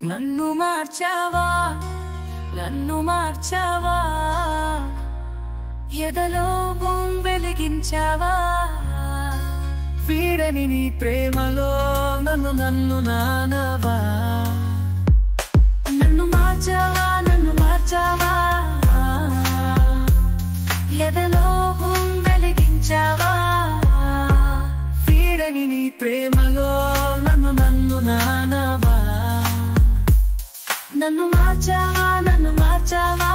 నన్ను మార్చావా నన్ను మార్చావా ఎదలో భూం వెలిగించావా వీడని నీ ప్రేమలో నన్ను నన్ను నానవా నన్ను మార్చావా నన్ను మార్చావా ఎదలో భూం వెలిగించావా వీడని నీ ప్రేమలో నన్ను నన్ను నానవా నన్ను మార్చావా నన్ను మార్చావా